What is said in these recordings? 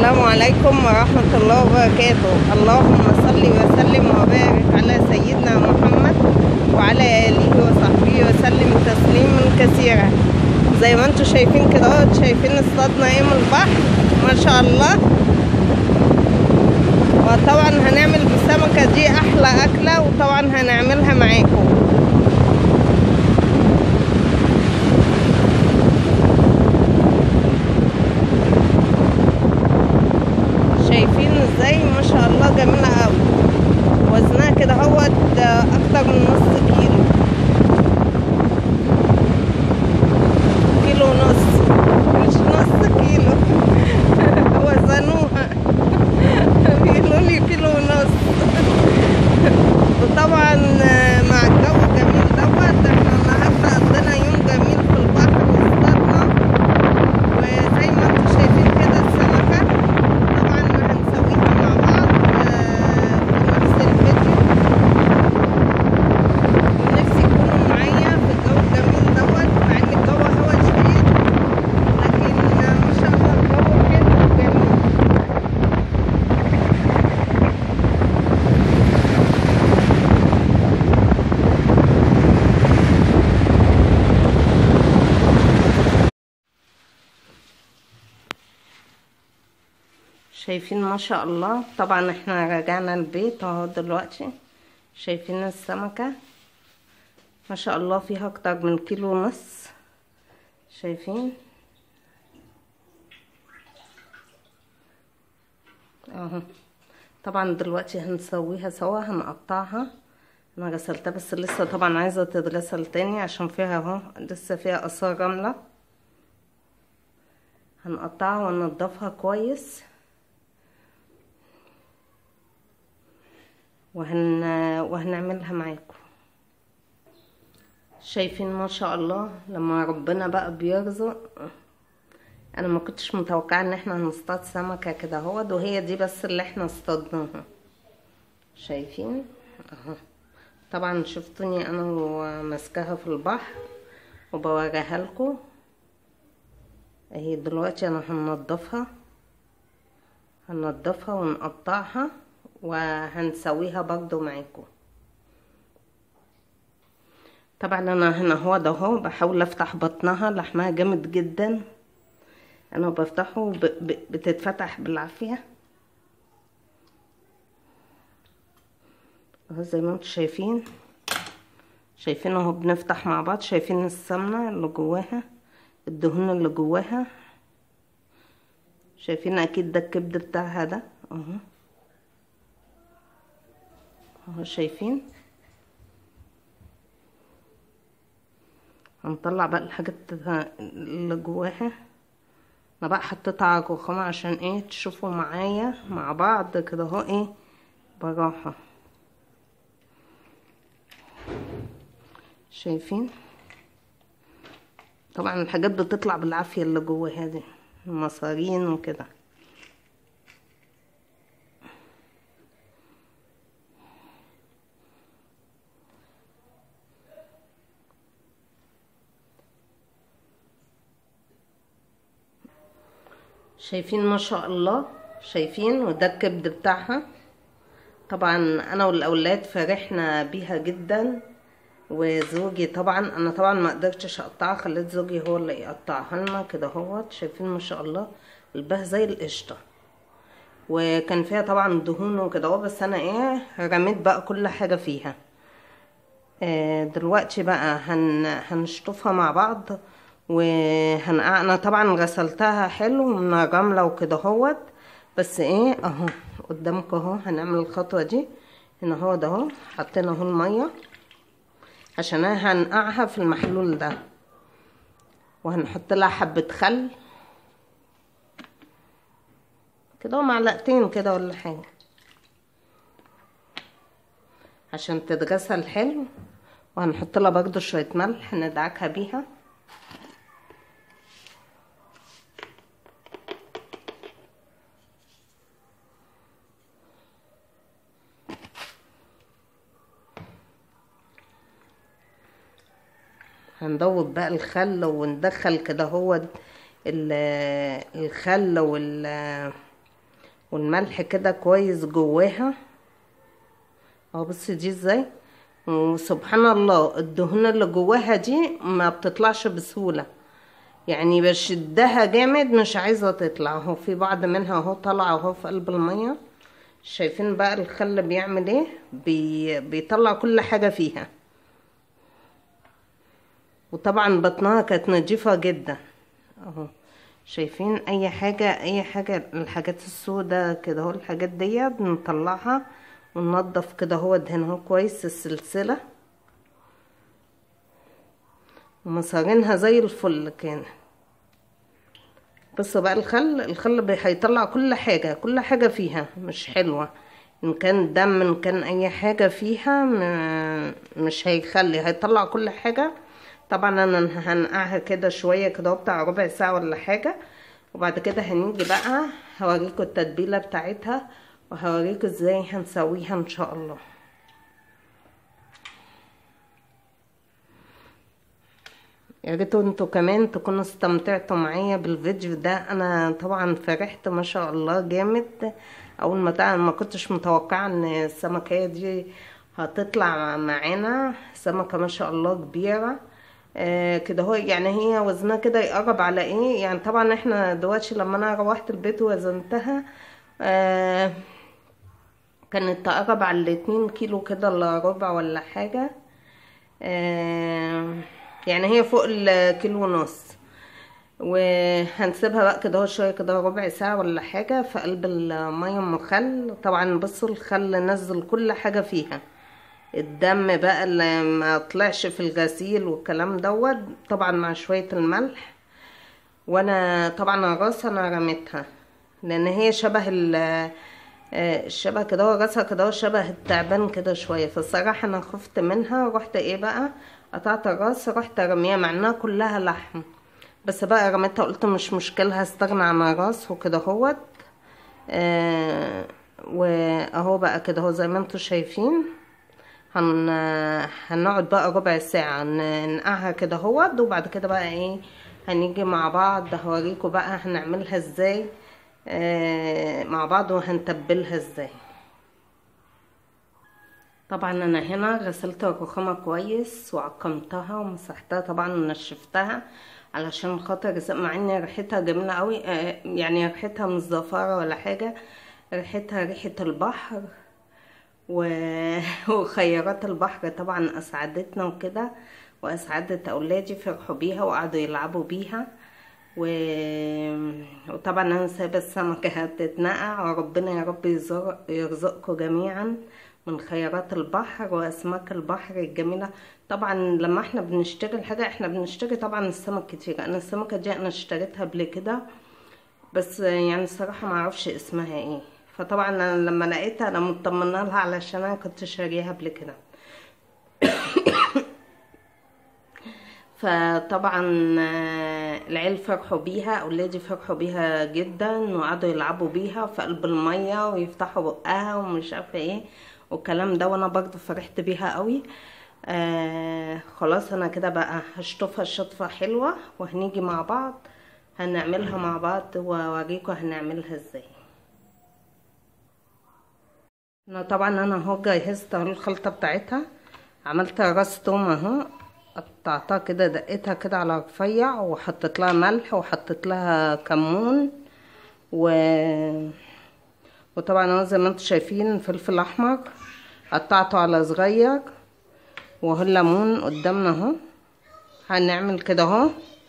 السلام عليكم ورحمة الله وبركاته اللهم صل وسلم وبارك على سيدنا محمد وعلى آله وصحبه وسلم تسليما كثيرا زي ما انتم شايفين كده اهوت شايفين اصطادنا ايه من البحر ما شاء الله وطبعا هنعمل بالسمكة دي احلى اكلة وطبعا هنعملها معاكم شايفين ازاي ما شاء الله جميلة قوي وزنها كده هوت اكتر من نص كيلو كيلو ونص مش نص كيلو وزنوها بيقولوا لي كيلو ونص وطبعا مع الجو الجميل دوت احنا النهارده قضينا يوم جميل في البحر واصطادنا وزي ما انتم شايفين كده السمكة طبعا هنسويها مع بعض آه، في نفس الفيديو ونفسي يكونوا معايا في الجو الجميل دوت مع ان الجو هوا شديد لكن آه، ما شاء الله الجو حلو وجميل شايفين ما شاء الله طبعا احنا رجعنا البيت اهو دلوقتي شايفين السمكة ما شاء الله فيها اكتر من كيلو ونص شايفين اهو طبعا دلوقتي هنسويها سوا هنقطعها انا غسلتها بس لسه طبعا عايزة تتغسل تاني عشان فيها اهو لسه فيها اثار رملة هنقطعها وننضفها كويس وهن وهنعملها معاكم شايفين ما شاء الله لما ربنا بقى بيرزق انا ما كنتش متوقعه ان احنا هنصطاد سمكه كده اهوت وهي دي بس اللي احنا اصطادناها شايفين اهو طبعا شفتوني انا وماسكاها في البحر وبوريها لكم اهي دلوقتي انا هنضفها هنضفها ونقطعها وهنسويها برضو معاكم طبعا انا هنا هو ده اهو بحاول افتح بطنها لحمها جامد جدا انا بفتحه ب... ب... بتتفتح بالعافيه اهو زي ما انتم شايفين شايفين اهو بنفتح مع بعض شايفين السمنه اللي جواها الدهون اللي جواها شايفين اكيد ده الكبد بتاعها ده اهو اهو شايفين هنطلع بقى الحاجات اللي جواها انا بقى حطيتها على الرخامة عشان ايه تشوفوا معايا مع بعض كده اهو ايه براحة شايفين طبعا الحاجات بتطلع بالعافية اللي جواها دي المصارين وكده شايفين ما شاء الله شايفين وده الكبد بتاعها طبعا انا والاولاد فرحنا بيها جدا وزوجي طبعا انا طبعا ما قدرتش اقطعها خليت زوجي هو اللي يقطعها لنا كده اهوت شايفين ما شاء الله البه زي القشطه وكان فيها طبعا دهون وكده اهو بس انا ايه رميت بقى كل حاجه فيها آه دلوقتي بقى هن هنشطفها مع بعض وهن انا طبعا غسلتها حلو من الرمله وكده اهوت بس ايه اهو قدامكم اهو هنعمل الخطوه دي هنا اهو ده اهو حطينا اهو الميه عشان هنقعها في المحلول ده وهنحط لها حبه خل كده معلقتين كده ولا حاجه عشان تتغسل حلو وهنحط لها برضو شويه ملح ندعكها بيها هندوب بقى الخل وندخل كده هو ال- الخل وال والملح كده كويس جواها اهو بصي دي ازاي وسبحان الله الدهون اللي جواها دي ما بتطلعش بسهولة يعني بشدها جامد مش عايزة تطلع اهو في بعض منها اهو طالعة اهو في قلب المية شايفين بقى الخل بيعمل ايه بي... بيطلع كل حاجة فيها وطبعا بطنها كانت نضيفة جدا اهو شايفين اي حاجة اي حاجة الحاجات السوداء كده اهو الحاجات ديت نطلعها وننضف كده هو دهنها كويس السلسلة ومصارينها زي الفل كان بصوا بقى الخل الخل هيطلع كل حاجة كل حاجة فيها مش حلوة ان كان دم ان كان اي حاجة فيها مش هيخلي هيطلع كل حاجة طبعا انا هنقعها كده شوية كده بتاع ربع ساعة ولا حاجة وبعد كده هنيجي بقى هوريكم التتبيلة بتاعتها وهوريكم ازاي هنسويها ان شاء الله يا ريتوا انتوا كمان تكونوا استمتعتوا معايا بالفيديو ده انا طبعا فرحت ما شاء الله جامد اول ما ما كنتش متوقعه ان السمكيه دي هتطلع معانا سمكه ما شاء الله كبيره آه كده هو يعني هي وزنها كده يقرب على ايه يعني طبعا احنا دلوقتي لما انا روحت البيت وزنتها آه كانت تقرب على الاتنين كيلو كده الا ربع ولا حاجة آه يعني هي فوق الكيلو ونص وهنسيبها بقى كده شوية كده ربع ساعة ولا حاجة في قلب المية ام خل طبعا بصوا الخل نزل كل حاجة فيها الدم بقى اللي ما طلعش في الغسيل والكلام دوت طبعا مع شوية الملح وانا طبعا الراس انا رميتها لان هي شبه الشبه كده هو راسها كده شبه التعبان كده شويه فالصراحه انا خفت منها رحت ايه بقى قطعت الراس رحت رميها مع انها كلها لحم بس بقى رميتها قلت مش مشكله هستغنى عن الراس وكده هوت آه واهو بقى كده هو زي ما انتم شايفين هن هنقعد بقى ربع ساعه ننقعها كده هوت وبعد كده بقى ايه هنيجي مع بعض هوريكم بقى هنعملها ازاي آه مع بعض وهنتبلها ازاي طبعا انا هنا غسلت الرخامه كويس وعقمتها ومسحتها طبعا ونشفتها علشان خاطر مع ان ريحتها جميله قوي آه يعني ريحتها مش زفاره ولا حاجه ريحتها ريحه البحر و... وخيرات البحر طبعا اسعدتنا وكده واسعدت اولادي فرحوا بيها وقعدوا يلعبوا بيها و... وطبعا انا سايبه السمكه هتتنقع وربنا يا رب يرزق... يرزقكم جميعا من خيرات البحر واسماك البحر الجميله طبعا لما احنا بنشتري الحاجه احنا بنشتري طبعا السمك كتير انا السمكه دي انا اشتريتها قبل كده بس يعني الصراحه ما اعرفش اسمها ايه فطبعا انا لما لقيتها انا مطمنه لها علشان انا كنت شاريها قبل كده فطبعا العيال فرحوا بيها اولادي فرحوا بيها جدا وقعدوا يلعبوا بيها في قلب الميه ويفتحوا بقها ومش عارفه ايه والكلام ده وانا برضو فرحت بيها قوي آه خلاص انا كده بقى هشطفها شطفه حلوه وهنيجي مع بعض هنعملها مع بعض واوريكم هنعملها ازاي انا طبعا انا اهو جهزت الخلطه بتاعتها عملت راس توم اهو قطعتها كده دقيتها كده على رفيع وحطيت لها ملح وحطيت لها كمون و وطبعا اهو زي ما انتم شايفين فلفل احمر قطعته على صغير وهو الليمون قدامنا اهو هنعمل كده اهو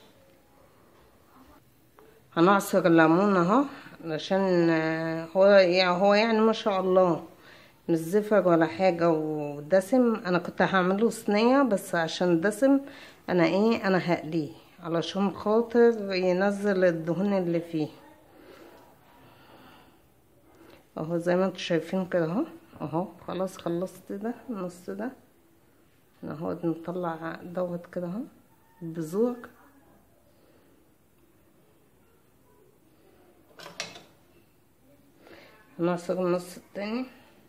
هنعصر الليمون اهو علشان هو يعني هو يعني ما شاء الله مش زفر ولا حاجة ودسم انا كنت هعمله صينية بس عشان دسم انا ايه انا هقليه علشان خاطر ينزل الدهون اللي فيه اهو زي ما انتم شايفين كده اهو اهو خلاص خلصت ده النص ده اهو نطلع دوت كده اهو بذور نعصر النص التاني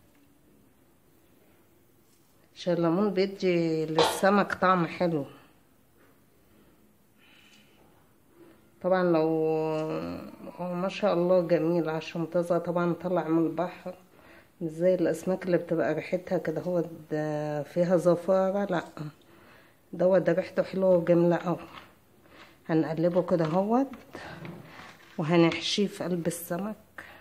عشان الليمون بيدي للسمك طعم حلو طبعا لو هو ما شاء الله جميل عشان طازة طبعا طلع من البحر مش زي الاسماك اللي بتبقى ريحتها كده هو فيها زفارة لا دوت ده ريحته حلوة وجميلة اوي هنقلبه كده اهوت وهنحشيه في قلب السمك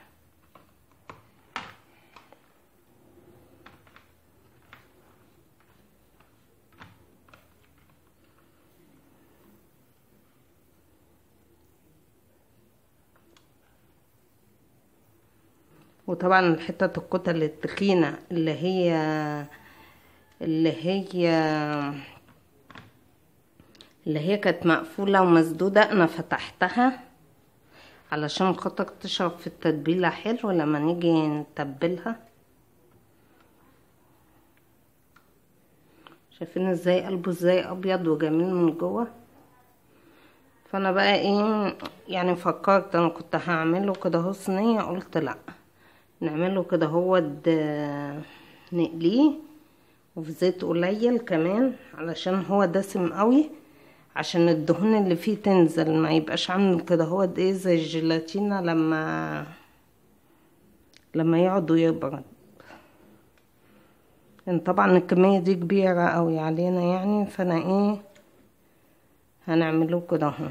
وطبعا حتة الكتل التخينة اللي هي اللي هي اللي هي كانت مقفولة ومسدودة انا فتحتها علشان خاطر تشرب في التتبيلة حلو لما نيجي نتبلها شايفين ازاي قلبه ازاي ابيض وجميل من جوه فانا بقى ايه يعني فكرت انا كنت هعمله كده اهو صينيه قلت لا نعمله كده هو نقليه وفي زيت قليل كمان علشان هو دسم قوي عشان الدهون اللي فيه تنزل ما يبقاش عامل كده هو ايه زي الجيلاتينا لما لما يقعدوا يبرد ان طبعا الكميه دي كبيره قوي علينا يعني فانا ايه هنعمله كده اهو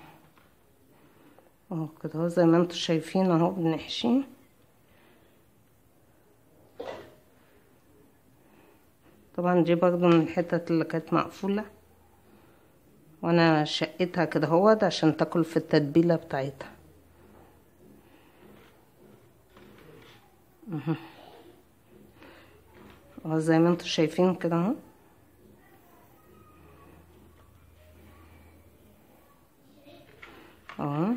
اهو كده اهو زي ما انتم شايفين اهو بنحشيه طبعا دي برضو من الحتت اللي كانت مقفولة وانا شقتها كده اهوت عشان تاكل في التتبيلة بتاعتها اهو زي ما انتم شايفين كده اهو اهو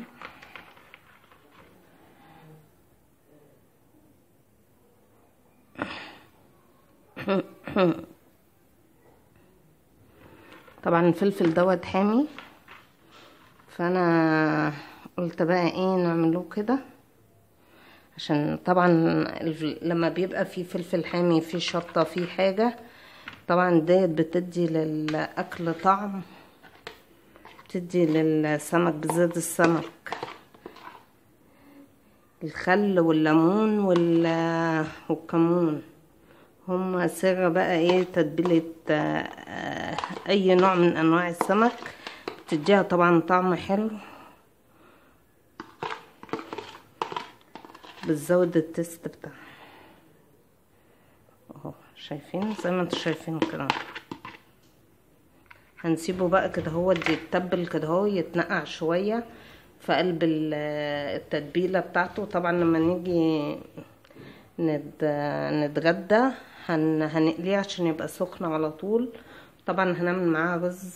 طبعا الفلفل دوت حامي فانا قلت بقى ايه نعمله كده عشان طبعا لما بيبقى فيه فلفل حامي فيه شطة فيه حاجة طبعا ديت بتدي للاكل طعم بتدي للسمك بالذات السمك الخل والليمون والكمون هم سر بقى ايه تتبيلة اي نوع من انواع السمك بتديها طبعا طعم حلو بتزود التست بتاعها اهو شايفين زي ما انتم شايفين كده هنسيبه بقى كده هو يتبل كده هو يتنقع شويه في قلب التتبيله بتاعته طبعا لما نيجي نتغدى هن... هنقليه عشان يبقى سخن على طول طبعا هنعمل معاه رز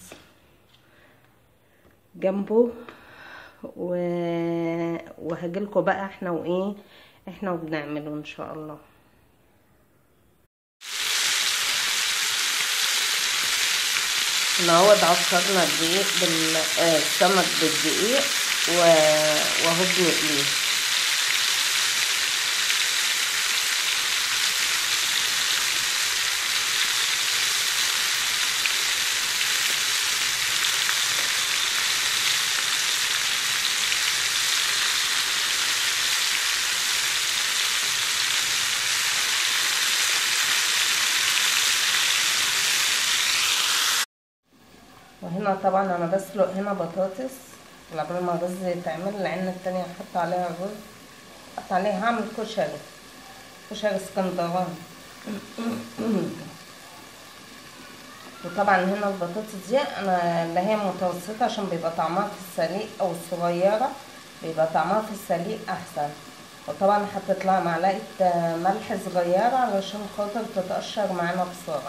جنبه و... وهجيلكوا بقى احنا وايه احنا وبنعمله ان شاء الله هو عصرنا الدقيق بالسمك بالدقيق و... وهو بنقليه وهنا طبعا انا بسلق هنا بطاطس قبل ما الرز يتعمل لان التانية هحط عليها الرز احط عليها هعمل كشري كشري اسكندراني وطبعا هنا البطاطس دي انا اللي هي متوسطة عشان بيبقى طعمها في السليق او الصغيرة بيبقى طعمها في السليق احسن وطبعا حطيت لها معلقة ملح صغيرة علشان خاطر تتقشر معانا بسرعة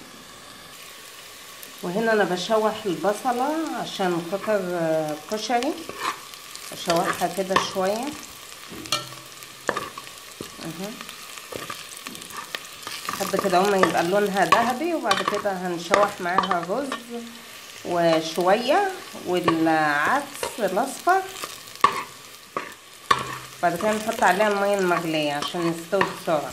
وهنا انا بشوح البصلة عشان خاطر كشري اشوحها كده شوية اهو لحد كده هما يبقى لونها ذهبي وبعد كده هنشوح معاها الرز وشوية والعدس الاصفر بعد كده نحط عليها المية المغلية عشان يستوي بسرعة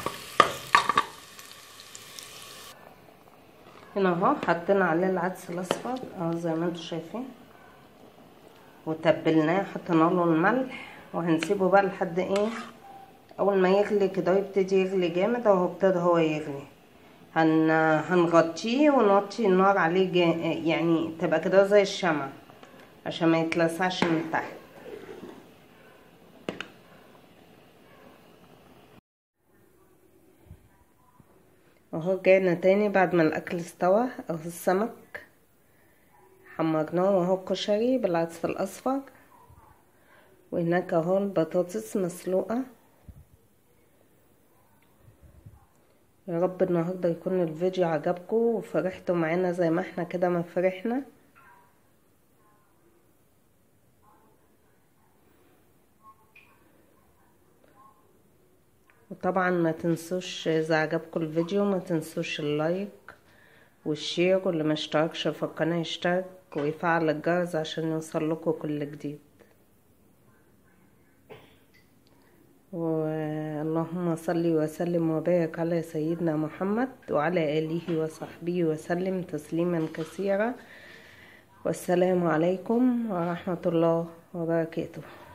هنا اهو حطينا عليه العدس الاصفر اهو زي ما انتم شايفين وتبلناه حطينا له الملح وهنسيبه بقى لحد ايه اول ما يغلي كده يبتدي يغلي جامد اهو ابتدى هو يغلي هن هنغطيه ونوطي النار عليه جا... يعني تبقى كده زي الشمع عشان ما يتلسعش من تحت اهو رجعنا تاني بعد ما الاكل استوى اهو السمك حمرناه وهو الكشري بالعدس الاصفر وهناك اهو البطاطس مسلوقه يا رب النهارده يكون الفيديو عجبكم وفرحتوا معانا زي ما احنا كده ما فرحنا وطبعا ما تنسوش اذا عجبكم الفيديو ما تنسوش اللايك والشير واللي ما اشتركش في القناه يشترك ويفعل الجرس عشان يوصل لكم كل جديد اللهم صل وسلم وبارك على سيدنا محمد وعلى آله وصحبه وسلم تسليما كثيرا والسلام عليكم ورحمة الله وبركاته